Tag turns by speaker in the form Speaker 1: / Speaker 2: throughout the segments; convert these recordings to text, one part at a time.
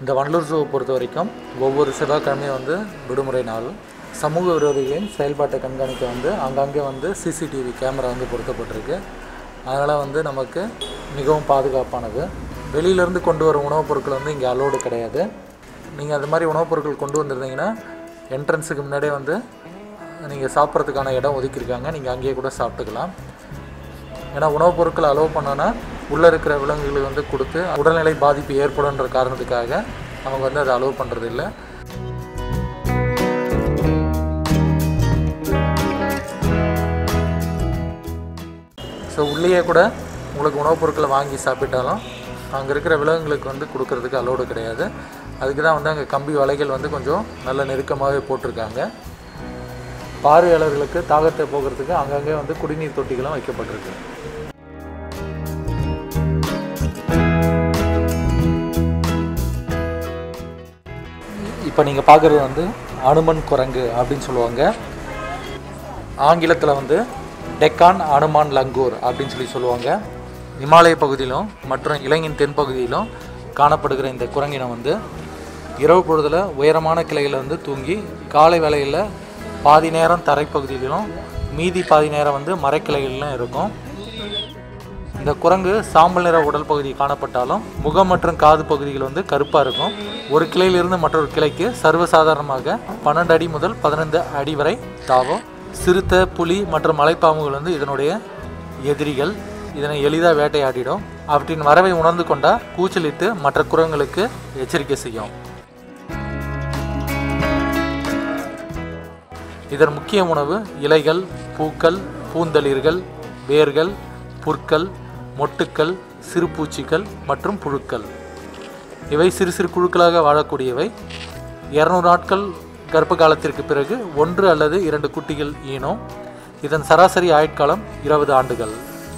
Speaker 1: இந்த வண்டலூர் ஜூவை பொறுத்த வரைக்கும் ஒவ்வொரு செவ்வாய்க்கிழமையும் வந்து விடுமுறை நாள் சமூக விரோதிகளின் செயல்பாட்டை கண்காணிக்க வந்து அங்கங்கே வந்து சிசிடிவி கேமரா வந்து பொருத்தப்பட்டிருக்கு அதனால் வந்து நமக்கு மிகவும் பாதுகாப்பானது வெளியிலேருந்து கொண்டு வர உணவுப் பொருட்கள் வந்து இங்கே அலோடு கிடையாது நீங்கள் அது மாதிரி உணவுப் பொருட்கள் கொண்டு வந்திருந்தீங்கன்னா என்ட்ரன்ஸுக்கு முன்னாடியே வந்து நீங்கள் சாப்பிட்றதுக்கான இடம் ஒதுக்கியிருக்காங்க நீங்கள் அங்கேயே கூட சாப்பிட்டுக்கலாம் ஏன்னா உணவுப் பொருட்கள் அலோவ் பண்ணோன்னா உள்ளே இருக்கிற விலங்குகளுக்கு வந்து கொடுத்து உடல்நிலை பாதிப்பு ஏற்படுன்ற காரணத்துக்காக அவங்க வந்து அதை அலோவ் பண்ணுறது இல்லை ஸோ உள்ளேயே கூட உங்களுக்கு உணவுப் பொருட்களை வாங்கி சாப்பிட்டாலும் அங்கே இருக்கிற விலங்குகளுக்கு வந்து கொடுக்கறதுக்கு அலோடு கிடையாது அதுக்கு தான் வந்து அங்கே கம்பி வலைகள் வந்து கொஞ்சம் நல்ல நெருக்கமாகவே போட்டிருக்காங்க பார்வையாளர்களுக்கு தாகத்தை போக்குறதுக்கு அங்கங்கே வந்து குடிநீர் தொட்டிகளும் வைக்கப்பட்டிருக்கு இப்போ நீங்கள் பார்க்குறது வந்து அனுமன் குரங்கு அப்படின்னு சொல்லுவாங்க ஆங்கிலத்தில் வந்து டெக்கான் அனுமான் லங்கூர் அப்படின்னு சொல்லி சொல்லுவாங்க இமாலய பகுதியிலும் மற்றும் இலங்கையின் தென்பகுதியிலும் காணப்படுகிற இந்த குரங்கினம் வந்து இரவு பொழுதில் உயரமான கிளைகளில் வந்து தூங்கி காலை வேளையில் பாதி நேரம் தரைப்பகுதியிலும் மீதி பாதி நேரம் வந்து மரக்கிளைகளிலும் இருக்கும் இந்த குரங்கு சாம்பல் நிற உடல் பகுதி காணப்பட்டாலும் முகம் மற்றும் காது பகுதிகள் வந்து கருப்பாக இருக்கும் ஒரு கிளையிலிருந்து மற்றொரு கிளைக்கு சர்வசாதாரணமாக பன்னெண்டு அடி முதல் பதினைந்து அடி வரை தாவும் சிறுத்தை புலி மற்றும் மலைப்பாம்புகள் வந்து இதனுடைய எதிரிகள் இதனை எளிதாக வேட்டையாடிடும் அவற்றின் வரவை உணர்ந்து கொண்டா கூச்சலிட்டு மற்ற குரங்குகளுக்கு எச்சரிக்கை செய்யும் இதன் முக்கிய உணவு இலைகள் பூக்கள் பூந்தளிர்கள் வேர்கள் புற்கள் மொட்டுக்கள் சிறு பூச்சிகள் மற்றும் புழுக்கள் இவை சிறு சிறு குழுக்களாக வாழக்கூடியவை இரநூறு நாட்கள் கர்ப்ப காலத்திற்கு பிறகு ஒன்று அல்லது இரண்டு குட்டிகள் ஈனும் இதன் சராசரி ஆயுட்காலம் இருபது ஆண்டுகள்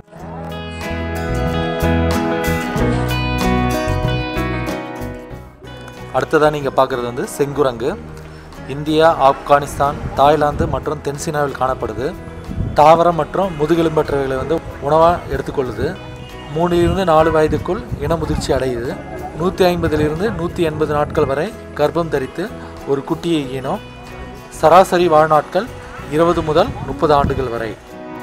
Speaker 1: அடுத்ததாக நீங்கள் பார்க்குறது வந்து செங்குரங்கு இந்தியா ஆப்கானிஸ்தான் தாய்லாந்து மற்றும் தென்சீனாவில் காணப்படுது தாவரம் மற்றும் முதுகெலும்பற்றவைகளை வந்து உணவாக எடுத்துக்கொள்ளுது மூணிலிருந்து நாலு வயதுக்குள் இன முதிர்ச்சி அடையுது நூற்றி ஐம்பதிலிருந்து நூற்றி எண்பது நாட்கள் வரை கர்ப்பம் தரித்து ஒரு குட்டியை ஈனும் சராசரி வாழ்நாட்கள் இருபது முதல் முப்பது ஆண்டுகள் வரை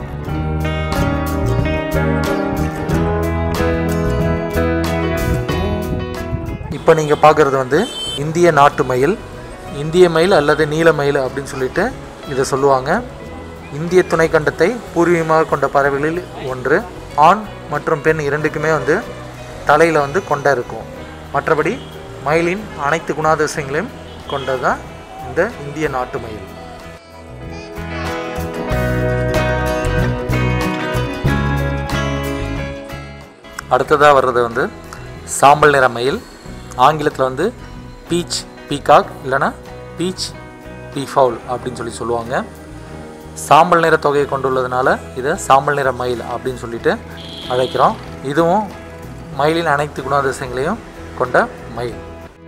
Speaker 1: இப்போ நீங்கள் பார்க்குறது வந்து இந்திய நாட்டு மயில் இந்திய மயில் அல்லது நீல மயில் அப்படின்னு சொல்லிட்டு இதை சொல்லுவாங்க இந்திய துணைக்கண்டத்தை பூர்வீகமாக கொண்ட பறவைகளில் ஒன்று ஆண் மற்றும் பெண் இரண்டுக்குமே வந்து தலையில் வந்து கொண்டை இருக்கும் மற்றபடி மயிலின் அனைத்து குணாதிசயங்களையும் கொண்டது தான் இந்த இந்திய நாட்டு மயில் அடுத்ததாக வர்றது வந்து சாம்பல் நிற மயில் ஆங்கிலத்தில் வந்து பீச் பீகாக் இல்லைன்னா பீச் பீஃபவுல் அப்படின்னு சொல்லி சொல்லுவாங்க சாம்பல் நிற தொகையை கொண்டுள்ளதுனால இதை சாம்பல் நிற மயில் அப்படின்னு சொல்லிட்டு அழைக்கிறோம் இதுவும் மயிலின் அனைத்து குணாதிசயங்களையும் கொண்ட மயில்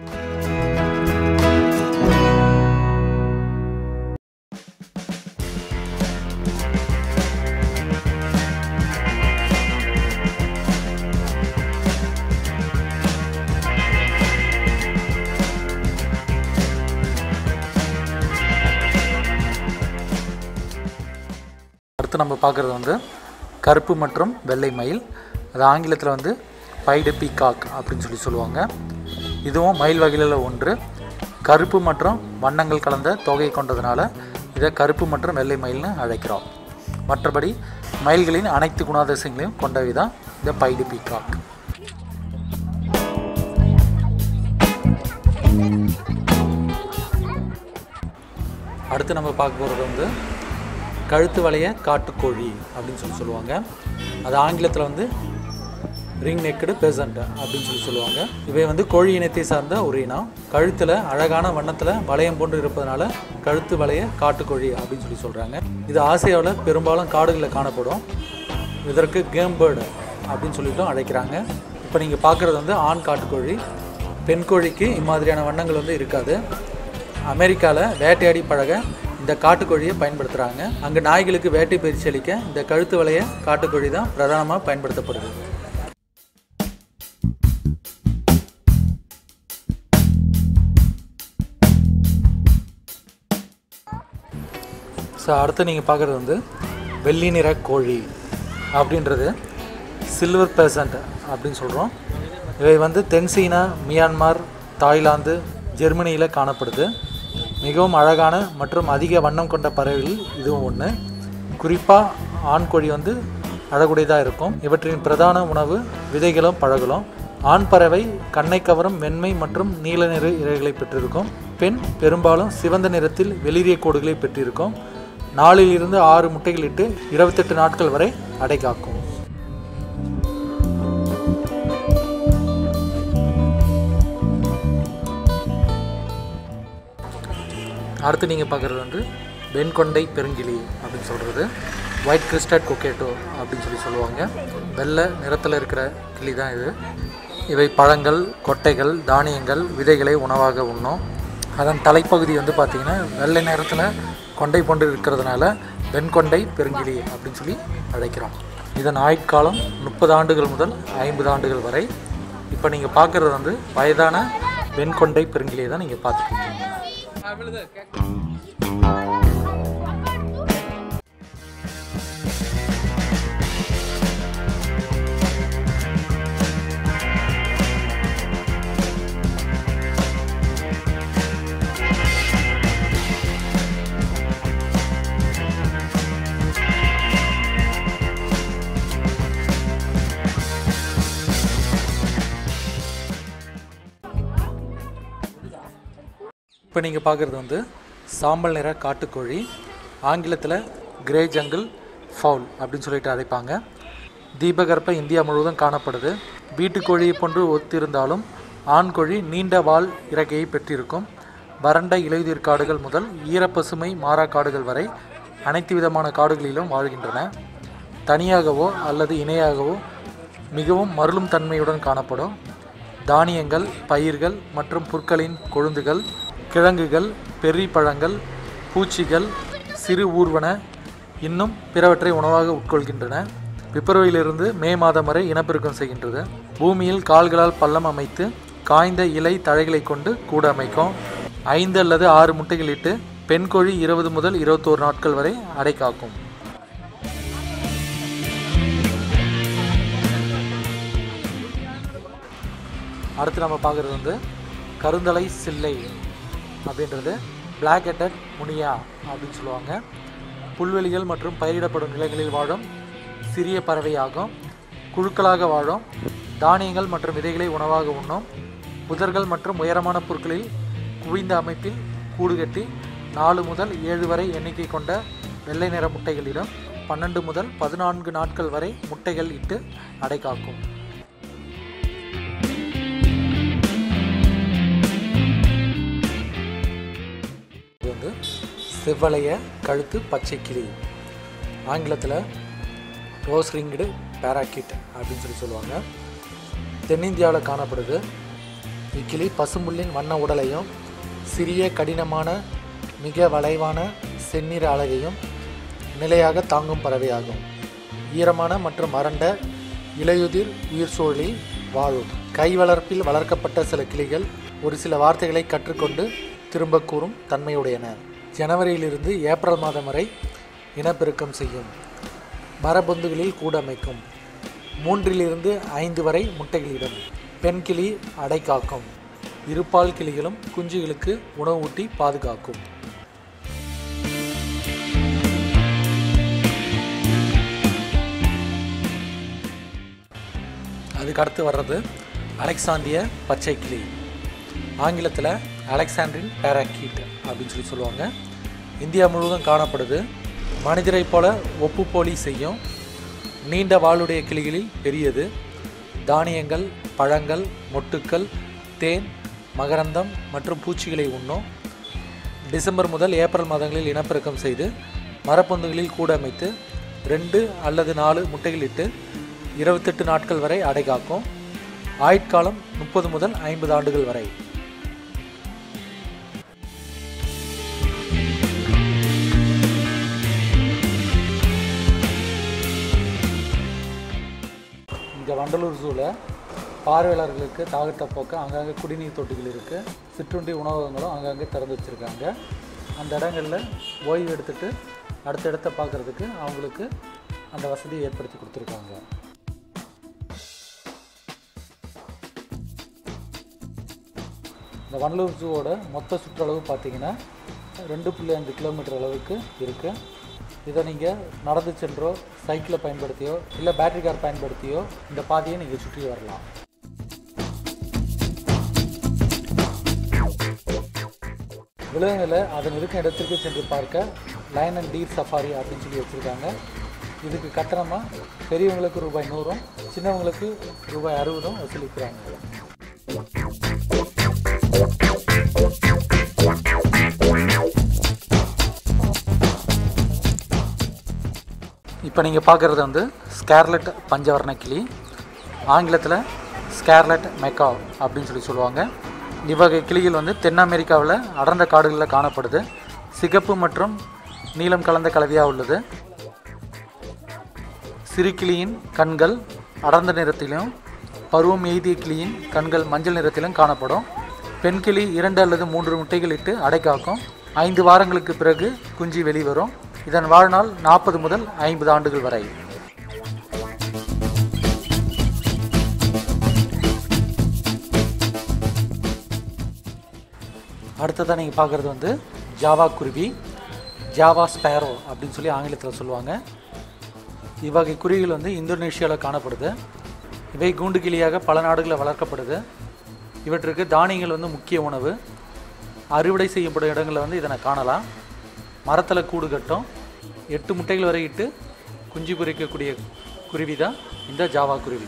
Speaker 1: அடுத்து நம்ம பார்க்குறது வந்து கருப்பு மற்றும் வெள்ளை மயில் அது ஆங்கிலத்தில் வந்து பைடு பீகாக் அப்படின்னு சொல்லி சொல்லுவாங்க இதுவும் மயில் வகையில் ஒன்று கருப்பு மற்றும் வண்ணங்கள் கலந்த தொகை கொண்டதுனால இதை கருப்பு மற்றும் வெள்ளை மயில்னு அழைக்கிறோம் மற்றபடி மயில்களின் அனைத்து குணாதிசயங்களையும் கொண்டவை தான் இந்த பைடு பீகாக் அடுத்து நம்ம பார்க்க போகிறது வந்து கழுத்து வளைய காட்டுக்கோழி அப்படின்னு சொல்லி சொல்லுவாங்க அது ஆங்கிலத்தில் வந்து ரிங் நெக்கடு பெசண்ட் அப்படின்னு சொல்லி சொல்லுவாங்க இவை வந்து கோழி இனத்தை சார்ந்த ஒரு இனம் கழுத்தில் அழகான வண்ணத்தில் வளையம் போன்று இருப்பதனால கழுத்து வளைய காட்டுக்கோழி அப்படின்னு சொல்லி சொல்கிறாங்க இது ஆசியாவில் பெரும்பாலும் காடுகளில் காணப்படும் இதற்கு கேம் பேர்டு அப்படின்னு சொல்லிட்டும் அழைக்கிறாங்க இப்போ நீங்கள் பார்க்குறது வந்து ஆண் காட்டுக்கோழி பெண் கோழிக்கு இம்மாதிரியான வண்ணங்கள் வந்து இருக்காது அமெரிக்காவில் வேட்டையாடி பழக இந்த காட்டுக்கோழியை பயன்படுத்துகிறாங்க அங்கே நாய்களுக்கு வேட்டை பயிற்சி அளிக்க இந்த கழுத்து வளைய காட்டுக்கோழி தான் பிரதானமாக பயன்படுத்தப்படுது ஸோ அடுத்து நீங்கள் பார்க்குறது வந்து வெள்ளி நிற கோழி அப்படின்றது சில்வர் பேசண்ட் அப்படின்னு சொல்கிறோம் இவை வந்து தென்சீனா மியான்மார் தாய்லாந்து ஜெர்மனியில் காணப்படுது மிகவும் அழகான மற்றும் அதிக வண்ணம் கொண்ட பறவைகளில் இதுவும் ஒன்று குறிப்பாக ஆண் கோழி வந்து அழகுடையதாக இருக்கும் இவற்றின் பிரதான உணவு விதைகளும் பழங்களும் ஆண் பறவை கண்ணை கவரும் வெண்மை மற்றும் நீல நிற இரைகளை பெற்றிருக்கும் பெண் பெரும்பாலும் சிவந்த நிறத்தில் வெளிரிய கோடுகளை பெற்றிருக்கும் நாலில் இருந்து ஆறு முட்டைகள் இட்டு இருபத்தெட்டு நாட்கள் வரை அடை காக்கும் அடுத்து நீங்கள் பார்க்குறது வந்து வெண்கொண்டை பெருங்கிளி அப்படின்னு சொல்கிறது ஒயிட் கிறிஸ்டட் கொக்கேட்டோ அப்படின்னு சொல்லி சொல்லுவாங்க வெள்ளை நிறத்தில் இருக்கிற கிளி தான் இது இவை பழங்கள் கொட்டைகள் தானியங்கள் விதைகளை உணவாக உண்ணும் அதன் தலைப்பகுதி வந்து பார்த்திங்கன்னா வெள்ளை நிறத்தில் கொண்டை கொண்டு இருக்கிறதுனால வெண்கொண்டை பெருங்கிளி அப்படின்னு சொல்லி அழைக்கிறோம் இதன் ஆயுட்காலம் முப்பது ஆண்டுகள் முதல் ஐம்பது ஆண்டுகள் வரை இப்போ நீங்கள் பார்க்குறது வந்து வயதான வெண்கொண்டை பெருங்கிலியை தான் நீங்கள் பார்த்துருக்கீங்க இப்போ நீங்கள் பார்க்குறது வந்து சாம்பல் நிற காட்டுக்கோழி ஆங்கிலத்தில் கிரே ஜங்கிள் ஃபவுல் அப்படின்னு சொல்லிட்டு அழைப்பாங்க தீபகற்ப இந்தியா முழுவதும் காணப்படுது வீட்டுக்கோழியை போன்று ஒத்திருந்தாலும் ஆண் கோழி நீண்ட வால் இறக்கையை பெற்றிருக்கும் வறண்ட இலையுதிர் காடுகள் முதல் ஈரப்பசுமை மாறா காடுகள் வரை அனைத்து விதமான காடுகளிலும் வாழ்கின்றன தனியாகவோ அல்லது இணையாகவோ மிகவும் மருளும் தன்மையுடன் காணப்படும் தானியங்கள் பயிர்கள் மற்றும் புற்களின் கொழுந்துகள் கிழங்குகள் பெர்ரி பழங்கள் பூச்சிகள் சிறு ஊர்வன இன்னும் பிறவற்றை உணவாக உட்கொள்கின்றன பிப்ரவரியிலிருந்து மே மாதம் வரை இனப்பெருக்கம் செய்கின்றது பூமியில் கால்களால் பள்ளம் அமைத்து காய்ந்த இலை தழைகளை கொண்டு கூட அமைக்கும் ஐந்து அல்லது ஆறு முட்டைகள் இட்டு பெண் கோழி இருபது முதல் இருபத்தோரு நாட்கள் வரை அடை காக்கும் அடுத்து நம்ம பார்க்குறது வந்து கருந்தலை சில்லை அப்படின்றது பிளாக் ஹெட்டட் முனியா அப்படின்னு சொல்லுவாங்க புல்வெளிகள் மற்றும் பயிரிடப்படும் நிலங்களில் வாழும் சிறிய பறவையாகும் குழுக்களாக வாழும் தானியங்கள் மற்றும் விதைகளை உணவாக உண்ணும் புதர்கள் மற்றும் உயரமான புற்களில் குவிந்த அமைப்பில் கூடு கட்டி நாலு முதல் ஏழு வரை எண்ணிக்கை கொண்ட வெள்ளை நிற முட்டைகளிடம் பன்னெண்டு முதல் பதினான்கு நாட்கள் வரை முட்டைகள் இட்டு அடை காக்கும் இது வந்து செவ்வளைய கழுத்து பச்சை கிளி ஆங்கிலத்தில் ரோஸ் ரிங்டு பேராக்கிட் அப்படின்னு சொல்லி சொல்லுவாங்க தென்னிந்தியாவில் காணப்படுது இக்கிளி பசும்புல்லின் வண்ண உடலையும் சிறிய கடினமான மிக வளைவான செந்நிற அழகையும் நிலையாக தாங்கும் பறவையாகும் ஈரமான மற்றும் வறண்ட இலையுதிர் உயிர் சூழலில் வாழும் கை வளர்ப்பில் வளர்க்கப்பட்ட சில கிளிகள் ஒரு சில வார்த்தைகளை கற்றுக்கொண்டு திரும்ப கூறும் தன்மையுடையன ஜனவரியிலிருந்து ஏப்ரல் மாதம் வரை இனப்பெருக்கம் செய்யும் மரபொந்துகளில் கூடமைக்கும் மூன்றிலிருந்து ஐந்து வரை முட்டைகளிடும் பெண் கிளி அடை காக்கும் இருபால் கிளிகளும் குஞ்சுகளுக்கு உணவு ஊட்டி பாதுகாக்கும் அதுக்கு அடுத்து வர்றது அலெக்சாந்திய பச்சை கிளி ஆங்கிலத்தில் அலெக்சாண்ட்ரின் பேராக்கீட் அப்படின்னு சொல்லி சொல்லுவாங்க இந்தியா முழுவதும் காணப்படுது மனிதரைப் போல ஒப்பு போலி செய்யும் நீண்ட வாளுடைய கிளிகளில் பெரியது தானியங்கள் பழங்கள் மொட்டுக்கள் தேன் மகரந்தம் மற்றும் பூச்சிகளை உண்ணும் டிசம்பர் முதல் ஏப்ரல் மாதங்களில் இனப்பெருக்கம் செய்து மரப்பொந்துகளில் கூட அமைத்து ரெண்டு அல்லது நாலு முட்டைகள் இட்டு இருபத்தெட்டு நாட்கள் வரை அடை காக்கும் ஆயுட்காலம் முப்பது முதல் ஐம்பது ஆண்டுகள் வரை இங்கே வண்டலூர் ஜூவில் பார்வையாளர்களுக்கு தாகத்தை போக்க அங்கங்கே குடிநீர் தொட்டிகள் இருக்குது சிற்றுண்டி உணவகங்களும் அங்கங்கே திறந்து வச்சுருக்காங்க அந்த இடங்களில் ஓய்வு எடுத்துட்டு அடுத்த இடத்த பார்க்குறதுக்கு அவங்களுக்கு அந்த வசதியை ஏற்படுத்தி கொடுத்துருக்காங்க இந்த வண்டலூர் ஜூவோட மொத்த சுற்றளவு பார்த்தீங்கன்னா ரெண்டு புள்ளி அஞ்சு கிலோமீட்டர் அளவுக்கு இருக்குது இதை நீங்கள் நடந்து சென்றோ சைக்கிளை பயன்படுத்தியோ இல்லை பேட்டரி கார் பயன்படுத்தியோ இந்த பாதையை நீங்கள் சுற்றி வரலாம் விலங்குகளை அதன் இருக்கும் இடத்திற்கு சென்று பார்க்க லைன் அண்ட் டீர் சஃபாரி அப்படின்னு சொல்லி வச்சுருக்காங்க இதுக்கு கட்டணமாக பெரியவங்களுக்கு ரூபாய் நூறும் சின்னவங்களுக்கு ரூபாய் அறுபதும் வசூலிக்கிறாங்க இப்போ நீங்கள் பார்க்குறது வந்து ஸ்கேர்லெட் பஞ்சவர்ண கிளி ஆங்கிலத்தில் ஸ்கேர்லெட் மெக்கா அப்படின்னு சொல்லி சொல்லுவாங்க இவ்வகை கிளிகள் வந்து தென் அமெரிக்காவில் அடர்ந்த காடுகளில் காணப்படுது சிகப்பு மற்றும் நீலம் கலந்த கலவையாக உள்ளது சிறு கிளியின் கண்கள் அடர்ந்த நிறத்திலும் பருவம் எய்திய கிளியின் கண்கள் மஞ்சள் நிறத்திலும் காணப்படும் பெண் கிளி இரண்டு அல்லது மூன்று முட்டைகள் இட்டு அடை காக்கும் ஐந்து வாரங்களுக்கு பிறகு குஞ்சு வெளிவரும் இதன் வாழ்நாள் நாற்பது முதல் ஐம்பது ஆண்டுகள் வரை அடுத்ததாக நீங்கள் பார்க்குறது வந்து ஜாவா குருவி ஜாவா ஸ்பேரோ அப்படின்னு சொல்லி ஆங்கிலத்தில் சொல்லுவாங்க இவ்வகை குருவிகள் வந்து இந்தோனேஷியாவில் காணப்படுது இவை கூண்டு கிளியாக பல நாடுகளில் வளர்க்கப்படுது இவற்றுக்கு தானியங்கள் வந்து முக்கிய உணவு அறுவடை செய்யப்படும் இடங்களில் வந்து இதனை காணலாம் மரத்தில் கூடு கட்டும் எட்டு முட்டைகள் வரை இட்டு குஞ்சு பொரிக்கக்கூடிய குருவி தான் இந்த ஜாவா குருவி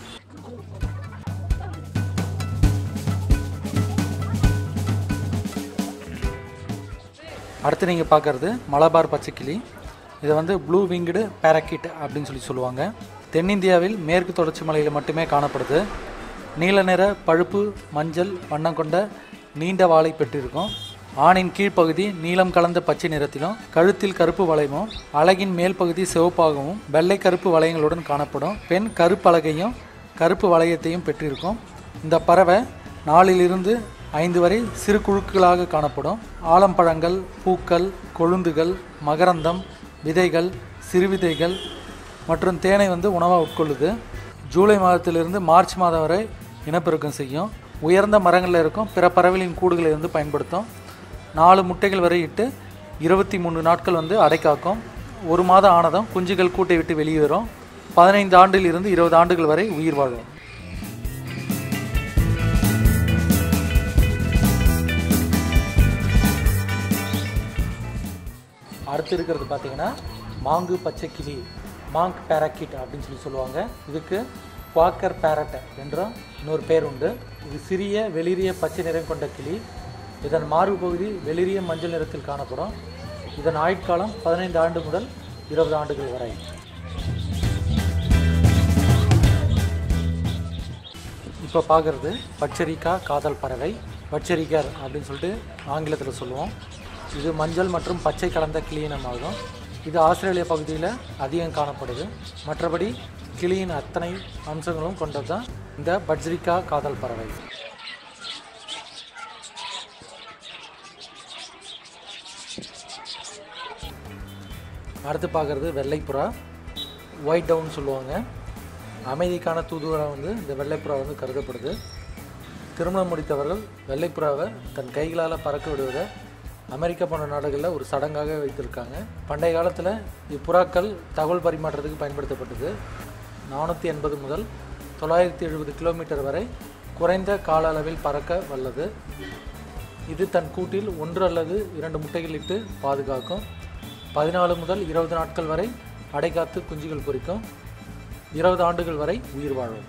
Speaker 1: அடுத்து நீங்கள் பார்க்குறது மலபார் பச்சைக்கிளி இதை வந்து ப்ளூ விங்டு பேரக்கிட் அப்படின்னு சொல்லி சொல்லுவாங்க தென்னிந்தியாவில் மேற்கு தொடர்ச்சி மலையில் மட்டுமே காணப்படுது நீல நிற பழுப்பு மஞ்சள் வண்ணம் கொண்ட நீண்ட வாலை பெற்றிருக்கும் ஆணின் கீழ்ப்பகுதி நீலம் கலந்த பச்சை நிறத்திலும் கழுத்தில் கருப்பு வளையமும் அலகின் மேல் பகுதி சிவப்பாகவும் வெள்ளை கருப்பு வளையங்களுடன் காணப்படும் பெண் கருப்பலகையும் கருப்பு வளையத்தையும் பெற்றிருக்கும் இந்த பறவை நாலிலிருந்து ஐந்து வரை சிறு குழுக்களாக காணப்படும் ஆலம்பழங்கள் பூக்கள் கொழுந்துகள் மகரந்தம் விதைகள் சிறுவிதைகள் மற்றும் தேனை வந்து உணவாக உட்கொள்ளுது ஜூலை மாதத்திலிருந்து மார்ச் மாதம் வரை இனப்பெருக்கம் செய்யும் உயர்ந்த மரங்களில் இருக்கும் பிற பறவைகளின் கூடுகளை வந்து பயன்படுத்தும் நாலு முட்டைகள் வரை இட்டு இருபத்தி மூணு நாட்கள் வந்து அடைக்காக்கும் ஒரு மாதம் ஆனதும் குஞ்சுகள் கூட்டை விட்டு வெளியே வரும் பதினைந்து ஆண்டில் இருந்து இருபது ஆண்டுகள் வரை உயிர் வாழும் அடுத்து இருக்கிறது பார்த்தீங்கன்னா மாங்கு பச்சைக்கிளி மாங்க் பேராக்கிட் அப்படின்னு சொல்லி சொல்லுவாங்க இதுக்கு குவாக்கர் பேரட் என்ற இன்னொரு பேர் உண்டு இது சிறிய வெளிரிய பச்சை நிறம் கொண்ட கிளி இதன் மார்பு பகுதி வெளிரிய மஞ்சள் நிறத்தில் காணப்படும் இதன் ஆயுட்காலம் பதினைந்து ஆண்டு முதல் இருபது ஆண்டுகள் வரை இப்போ பார்க்குறது பச்சரிக்கா காதல் பறவை பச்சரிக்கர் அப்படின்னு சொல்லிட்டு ஆங்கிலத்தில் சொல்லுவோம் இது மஞ்சள் மற்றும் பச்சை கலந்த கிளியினமாகும் இது ஆஸ்திரேலிய பகுதியில் அதிகம் காணப்படுது மற்றபடி கிளியின் அத்தனை அம்சங்களும் கொண்டது தான் இந்த பட்ஜரிக்கா காதல் பறவை அடுத்து பார்க்குறது வெள்ளைப்புறா ஒயிட் டவுன் சொல்லுவாங்க அமைதிக்கான தூதுவராக வந்து இந்த வெள்ளைப்புறா வந்து கருதப்படுது திருமணம் முடித்தவர்கள் வெள்ளைப்புறாவை தன் கைகளால் பறக்க விடுவதை அமெரிக்கா போன்ற நாடுகளில் ஒரு சடங்காக வைத்திருக்காங்க பண்டைய காலத்தில் இப்புறாக்கள் தகவல் பரிமாற்றத்துக்கு பயன்படுத்தப்பட்டது நானூற்றி எண்பது முதல் தொள்ளாயிரத்தி எழுபது கிலோமீட்டர் வரை குறைந்த கால அளவில் பறக்க வல்லது இது தன் கூட்டில் ஒன்று அல்லது இரண்டு முட்டைகள் இட்டு பாதுகாக்கும் பதினாலு முதல் இருபது நாட்கள் வரை அடைகாத்து குஞ்சுகள் பொரிக்கும் இருபது ஆண்டுகள் வரை உயிர் வாழும்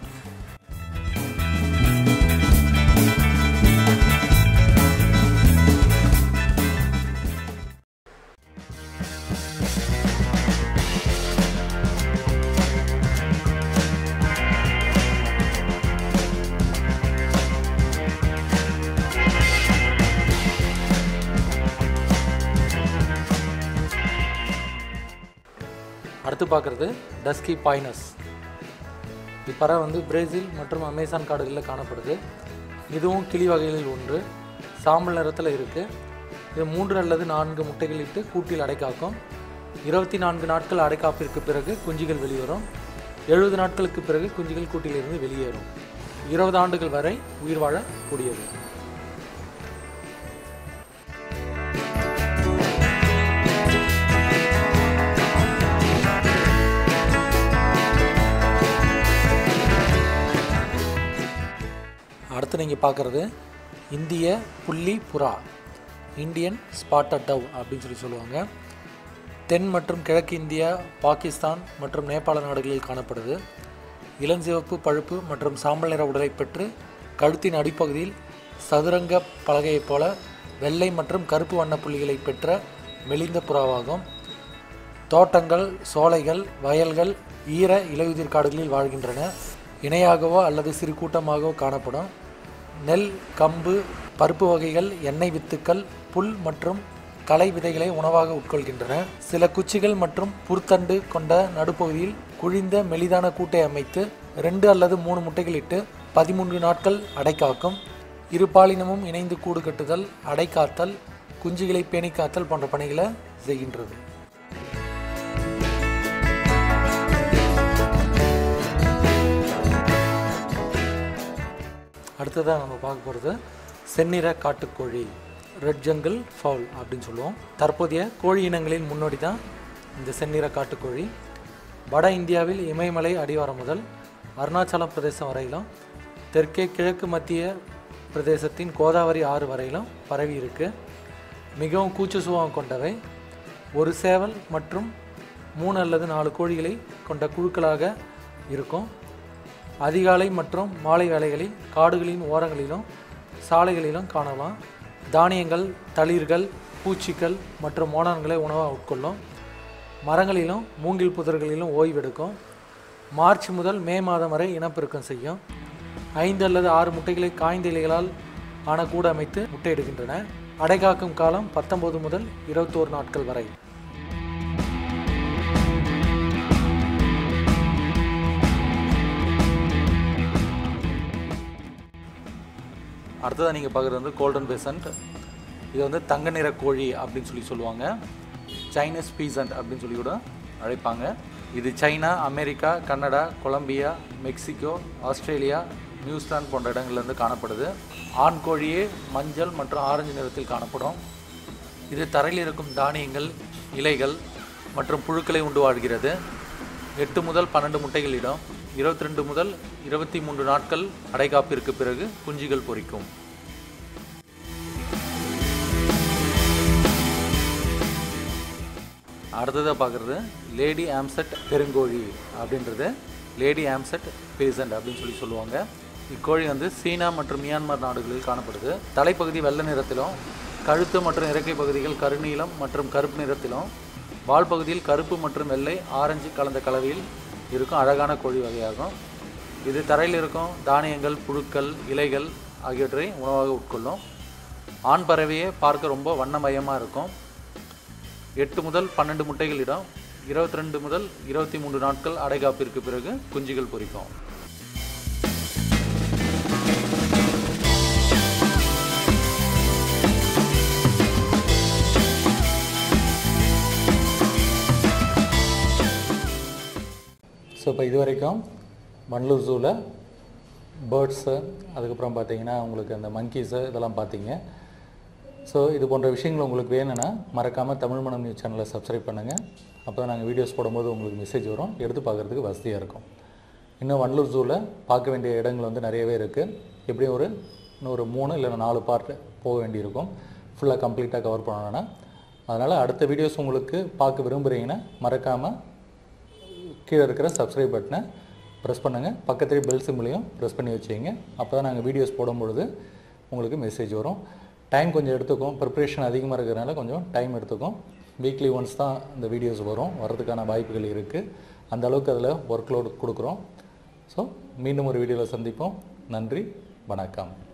Speaker 1: அடுத்து பார்க்குறது டஸ்கி பாய்னஸ் இப்பறவை வந்து பிரேசில் மற்றும் அமேசான் காடுகளில் காணப்படுது இதுவும் கிளி வகைகளில் ஒன்று சாம்பல் நிறத்தில் இருக்குது இது மூன்று அல்லது நான்கு முட்டைகள் இட்டு கூட்டில் அடைக்காக்கும் இருபத்தி நான்கு நாட்கள் அடைக்காப்பிற்கு பிறகு குஞ்சுகள் வெளியேறும் எழுபது நாட்களுக்கு பிறகு குஞ்சுகள் கூட்டிலிருந்து வெளியேறும் இருபது ஆண்டுகள் வரை உயிர் வாழக்கூடியது அடுத்து நீங்கள் பார்க்குறது இந்திய புள்ளி புறா இந்தியன் ஸ்பாட்டட் டவ் அப்படின்னு சொல்லி சொல்லுவாங்க தென் மற்றும் கிழக்கு இந்தியா பாகிஸ்தான் மற்றும் நேபாள நாடுகளில் காணப்படுது இளஞ்சிவப்பு பழுப்பு மற்றும் சாம்பல் நிற உடலை பெற்று கழுத்தின் அடிப்பகுதியில் சதுரங்க பலகையைப் போல வெள்ளை மற்றும் கருப்பு வண்ண புள்ளிகளை பெற்ற மெலிந்த புறாவாகும் தோட்டங்கள் சோலைகள் வயல்கள் ஈர இலையுதிர் காடுகளில் வாழ்கின்றன இணையாகவோ அல்லது சிறு கூட்டமாகவோ காணப்படும் நெல் கம்பு பருப்பு வகைகள் எண்ணெய் வித்துக்கள் புல் மற்றும் களை விதைகளை உணவாக உட்கொள்கின்றன சில குச்சிகள் மற்றும் புற்தண்டு கொண்ட நடுப்பகுதியில் குழிந்த மெலிதான கூட்டை அமைத்து ரெண்டு அல்லது மூணு முட்டைகளிட்டு பதிமூன்று நாட்கள் அடைக்காக்கும் இரு பாலினமும் இணைந்து கூடு கட்டுதல் அடைக்காத்தல் குஞ்சுகளை பேணிக்காத்தல் போன்ற பணிகளை செய்கின்றது அடுத்ததாக நம்ம பார்க்க போகிறது செந்நிற காட்டுக்கோழி ரெட் ஜங்கிள் ஃபவுல் அப்படின்னு சொல்லுவோம் தற்போதைய கோழி இனங்களின் முன்னோடி தான் இந்த செந்நிற காட்டுக்கோழி வட இந்தியாவில் இமயமலை அடிவாரம் முதல் அருணாச்சல பிரதேசம் வரையிலும் தெற்கே கிழக்கு மத்திய பிரதேசத்தின் கோதாவரி ஆறு வரையிலும் பரவி இருக்கு மிகவும் கூச்ச சுபாவம் கொண்டவை ஒரு சேவல் மற்றும் மூணு அல்லது நாலு கோழிகளை கொண்ட குழுக்களாக இருக்கும் அதிகாலை மற்றும் மாலை வேளைகளில் காடுகளின் ஓரங்களிலும் சாலைகளிலும் காணலாம் தானியங்கள் தளிர்கள் பூச்சிகள் மற்றும் மோனான்களை உணவாக உட்கொள்ளும் மரங்களிலும் மூங்கில் புதர்களிலும் ஓய்வெடுக்கும் மார்ச் முதல் மே மாதம் வரை இனப்பெருக்கம் செய்யும் ஐந்து அல்லது ஆறு முட்டைகளை காய்ந்த இலைகளால் ஆன கூடு அமைத்து முட்டையிடுகின்றன அடைகாக்கும் காலம் பத்தொன்பது முதல் இருபத்தோரு நாட்கள் வரை அடுத்ததாக நீங்கள் பார்க்குறது வந்து கோல்டன் பேசன்ட் இது வந்து தங்க நிற கோழி அப்படின்னு சொல்லி சொல்லுவாங்க சைனீஸ் பீசன்ட் அப்படின்னு சொல்லி கூட அழைப்பாங்க இது China America Canada Colombia Mexico Australia New Zealand போன்ற இடங்கள்லேருந்து காணப்படுது ஆண் கோழியே மஞ்சள் மற்றும் ஆரஞ்சு நிறத்தில் காணப்படும் இது தரையில் இருக்கும் தானியங்கள் இலைகள் மற்றும் புழுக்களை உண்டு வாழ்கிறது எட்டு முதல் பன்னெண்டு முட்டைகளிடம் இருபத்தி ரெண்டு முதல் இருபத்தி மூன்று நாட்கள் அடைகாப்பிற்கு பிறகு குஞ்சுகள் பொரிக்கும் அடுத்ததாக பார்க்குறது லேடி ஆம்செட் பெருங்கோழி அப்படின்றது லேடி ஆம்செட் பேசண்ட் அப்படின்னு சொல்லி சொல்லுவாங்க இக்கோழி வந்து சீனா மற்றும் மியான்மர் நாடுகளில் காணப்படுது தலைப்பகுதி வெள்ளை நிறத்திலும் கழுத்து மற்றும் இறக்கை பகுதிகள் கருநீலம் மற்றும் கருப்பு நிறத்திலும் வால் பகுதியில் கருப்பு மற்றும் வெள்ளை ஆரஞ்சு கலந்த கலவையில் இருக்கும் அழகான கோழி வகையாகும் இது தரையில் இருக்கும் தானியங்கள் புழுக்கள் இலைகள் ஆகியவற்றை உணவாக உட்கொள்ளும் ஆண் பறவையே பார்க்க ரொம்ப வண்ணமயமாக இருக்கும் எட்டு முதல் பன்னெண்டு முட்டைகளிடம் இருபத்தி ரெண்டு முதல் இருபத்தி மூன்று நாட்கள் அடைகாப்பிற்கு பிறகு குஞ்சுகள் பொரிக்கும் ஸோ இப்போ இது வரைக்கும் மண்டலூர் ஜூவில் பேர்ட்ஸு அதுக்கப்புறம் பார்த்தீங்கன்னா உங்களுக்கு அந்த மங்கீஸு இதெல்லாம் பார்த்தீங்க ஸோ இது போன்ற விஷயங்கள் உங்களுக்கு வேணும்னா மறக்காமல் தமிழ் மனம் நியூஸ் சேனலை சப்ஸ்கிரைப் பண்ணுங்கள் அப்போ தான் நாங்கள் வீடியோஸ் போடும்போது உங்களுக்கு மெசேஜ் வரும் எடுத்து பார்க்குறதுக்கு வசதியாக இருக்கும் இன்னும் வண்டலூர் ஜூவில் பார்க்க வேண்டிய இடங்கள் வந்து நிறையவே இருக்குது எப்படியும் ஒரு இன்னும் ஒரு மூணு இல்லை நாலு பார்ட் போக வேண்டியிருக்கும் ஃபுல்லாக கம்ப்ளீட்டாக கவர் பண்ணணும்னா அதனால் அடுத்த வீடியோஸ் உங்களுக்கு பார்க்க விரும்புகிறீங்கன்னா மறக்காமல் கீழே இருக்கிற சப்ஸ்கிரைப் பட்டனை ப்ரெஸ் பண்ணுங்கள் பக்கத்துலேயே பெல் சிம்பிளையும் ப்ரெஸ் பண்ணி வச்சுங்க அப்போ தான் நாங்கள் வீடியோஸ் போடும்பொழுது உங்களுக்கு மெசேஜ் வரும் டைம் கொஞ்சம் எடுத்துக்கும் ப்ரிப்ரேஷன் அதிகமாக இருக்கிறதுனால கொஞ்சம் டைம் எடுத்துக்கும் வீக்லி ஒன்ஸ் தான் இந்த வீடியோஸ் வரும் வர்றதுக்கான வாய்ப்புகள் இருக்குது அந்த அளவுக்கு அதில் ஒர்க் லோடு கொடுக்குறோம் ஸோ மீண்டும் ஒரு வீடியோவில் சந்திப்போம் நன்றி வணக்கம்